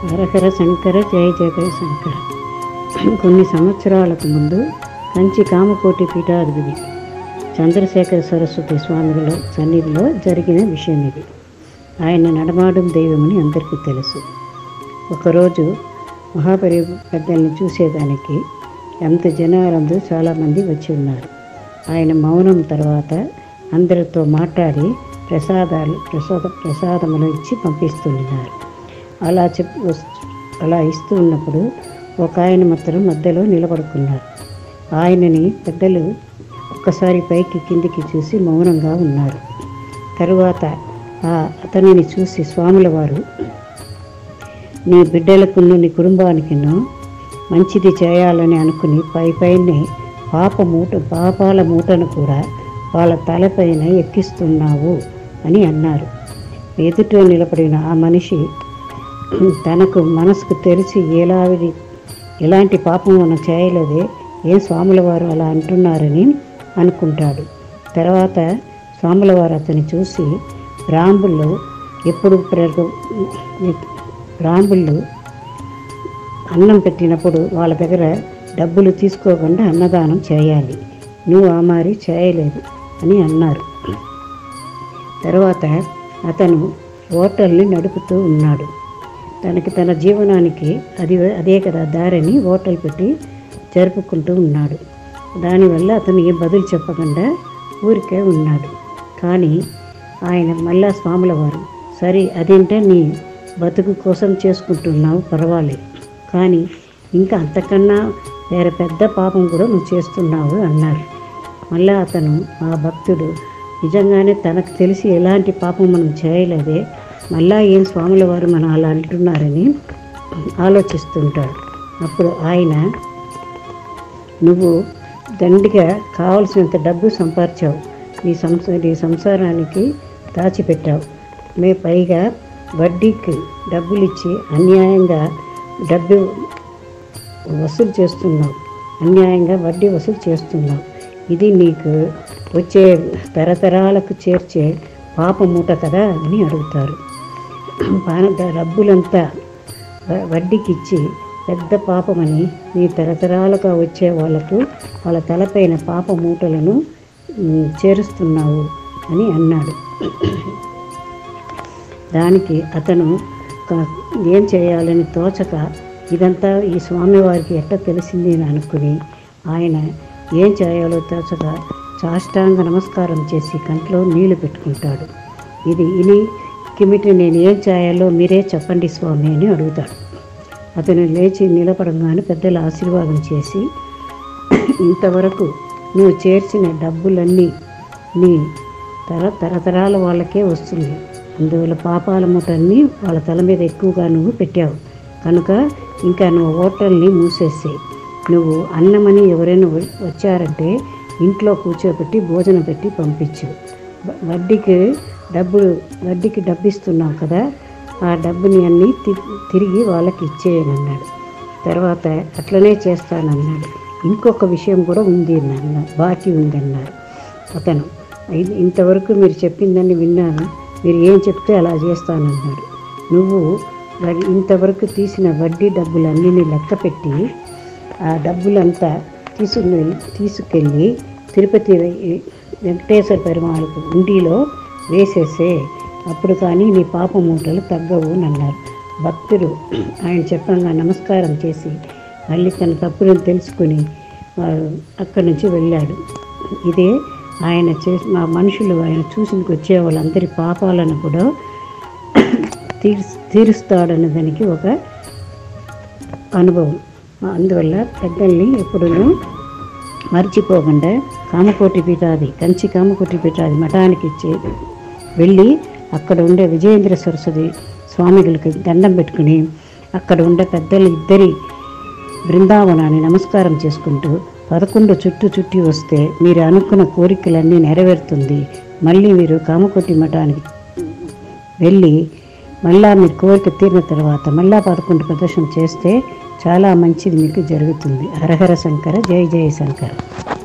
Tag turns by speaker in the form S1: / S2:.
S1: హరహర శంకర జయ జయ శంకర కొన్ని సంవత్సరాలకు ముందు కంచి కామకోటి పీఠాధిపతి చంద్రశేఖర సరస్వతి స్వామిಗಳ సన్నిధిలో జరిగిన విషయం ఇది ఆయన నడమాడం దైవమని అందరికీ తెలుసు ఒకరోజు మహాపరి పెద్దల్ని చూసేదానికి ఎంత జనాలందరూ చాలామంది వచ్చి ఉన్నారు ఆయన మౌనం తర్వాత అందరితో మాట్లాడి ప్రసాదాలు ప్రసాద ప్రసాదములు ఇచ్చి పంపిస్తున్నారు అలా చెప్ వస్- అలా ఇస్తూ ఉన్నప్పుడు ఒక ఆయన మాత్రం మధ్యలో నిలబడుకున్నారు ఆయనని పెద్దలు ఒక్కసారి పైకి కిందికి చూసి మౌనంగా ఉన్నారు తరువాత ఆ అతనిని చూసి స్వాముల వారు నీ బిడ్డలకును నీ కుటుంబానికిను మంచిది చేయాలని అనుకుని పై పైనే పాప మూట పాపాల మూటను కూడా వాళ్ళ తలపైన ఎక్కిస్తున్నావు అని అన్నారు ఎదుట నిలబడిన ఆ మనిషి తనకు మనసుకు తెలిసి ఎలాంటి ఎలాంటి పాపం మనం చేయలేదే ఏ స్వాముల వారు అలా అంటున్నారని అనుకుంటాడు తర్వాత స్వాముల వారు అతన్ని చూసి బ్రాహ్మణులు ఎప్పుడు ప్ర- బ్రాహ్మణులు అన్నం పెట్టినప్పుడు వాళ్ళ దగ్గర డబ్బులు తీసుకోకుండా అన్నదానం చేయాలి నువ్వు ఆ మారి చేయలేదు అని అన్నారు తర్వాత అతను హోటల్ని నడుపుతూ ఉన్నాడు తనకి తన జీవనానికి అది అదే కదా దారిని హోటల్ పెట్టి జరుపుకుంటూ ఉన్నాడు దానివల్ల అతను ఏం బదులు చెప్పకుండా ఊరికే ఉన్నాడు కానీ ఆయన మళ్ళా స్వాముల వారు సరే అదేంటే నీ బతుకు కోసం చేసుకుంటున్నావు పర్వాలేదు కానీ ఇంకా అంతకన్నా వేరే పెద్ద పాపం కూడా నువ్వు చేస్తున్నావు అన్నారు మళ్ళా అతను ఆ భక్తుడు నిజంగానే తనకు తెలిసి ఎలాంటి పాపం మనం చేయలేదే మళ్ళా ఏం స్వాముల వారు మనం అలా అంటున్నారని ఆలోచిస్తుంటాడు అప్పుడు ఆయన నువ్వు దండిగా కావలసినంత డబ్బు సంపాదించావు నీ సంస నీ సంసారానికి దాచిపెట్టావు మే పైగా వడ్డీకి డబ్బులు ఇచ్చి అన్యాయంగా డబ్బు వసూలు చేస్తున్నావు అన్యాయంగా వడ్డీ వసూలు చేస్తున్నావు ఇది నీకు వచ్చే తరతరాలకు చేర్చే పాప మూట కదా అని అడుగుతారు పాన డబ్బులంతా వ- వడ్డీకి ఇచ్చి పెద్ద పాపమని నీ తరతరాలుగా వచ్చే వాళ్ళకు వాళ్ళ తలపైన పాప మూటలను ఉమ్, చేరుస్తున్నావు అని అన్నాడు దానికి అతను క- ఏం చేయాలని తోచక ఇదంతా ఈ స్వామివారికి ఎట్ట తెలిసింది అని అనుకుని ఆయన ఏం చేయాలో తోచక సాష్టాంగ నమస్కారం చేసి కంట్లో నీళ్లు పెట్టుకుంటాడు ఇది ఇని కిమిటి నేను ఏం చేయాలో మీరే చెప్పండి స్వామి అని అడుగుతాడు అతను లేచి నిలబడంగానే పెద్దల ఆశీర్వాదం చేసి ఇంతవరకు నువ్వు చేర్చిన డబ్బులన్నీ నీ తర తరతరాల వాళ్ళకే వస్తుంది అందువల్ల పాపాల మూటన్ని వాళ్ళ తల మీద ఎక్కువగా నువ్వు పెట్టావు కనుక ఇంకా నువ్వు హోటల్ని మూసేసి నువ్వు అన్నమని ఎవరైనా వ- వచ్చారంటే ఇంట్లో కూర్చోబెట్టి భోజనం పెట్టి పంపించు వ- వడ్డీకి డబ్బులు వడ్డీకి డబ్బు ఇస్తున్నావు కదా ఆ డబ్బుని అన్నీ తి- తిరిగి వాళ్ళకి ఇచ్చేయనన్నాడు తర్వాత అట్లనే చేస్తానన్నాడు ఇంకొక విషయం కూడా ఉంది అన్నారు బాకీ ఉంది అన్నారు అతను "ఇది- ఇంతవరకు మీరు చెప్పిందని విన్నాను మీరు ఏం చెప్తే అలా చేస్తానన్నాడు నువ్వు మరి ఇంతవరకు తీసిన వడ్డీ డబ్బులన్నీ లెక్క పెట్టి ఆ డబ్బులంతా తీసుకుని తీసుకెళ్ళి తిరుపతి వె- వెంకటేశ్వర పెరుమాళకు ఉండిలో వేసేసే అప్పుడు కానీ నీ పాప మూటలు తగ్గవు అని అన్నారు భక్తుడు ఆయన చెప్పంగా నమస్కారం చేసి మళ్ళీ తన తప్పులను తెలుసుకుని ఆ, అక్కడి నుంచి వెళ్ళాడు ఇదే ఆయన చేసి మా మనుషులు ఆయన చూసినకి వచ్చే వాళ్ళందరి పాపాలను కూడా తీర్స్ తీరుస్తాడన్న దానికి ఒక అనుభవం అందువల్ల పెద్దల్ని ఎప్పుడూ మర్చిపోకుండా కామకోటి పీఠాది కంచి కామకోటి పీఠాది మఠానికి ఇచ్చి వెళ్ళి అక్కడ ఉండే విజయేంద్ర సరస్వతి స్వామిகளுకి దండం పెట్టుకుని అక్కడ ఉండే పెద్దలు ఇద్దరి బృందావనాన్ని నమస్కారం చేసుకుంటూ పదకొండు చుట్టూ చుట్టి వస్తే మీరు అనుకున్న కోరికలన్నీ నెరవేరుతుంది మళ్ళీ మీరు కామకోటి మఠానికి వెళ్ళి మళ్ళా మీరు కోరిక తీరిన తర్వాత మళ్ళా పదకొండు ప్రదర్శన చేస్తే చాలా మంచిది మీకు జరుగుతుంది హరహర శంకర జై జయ శంకర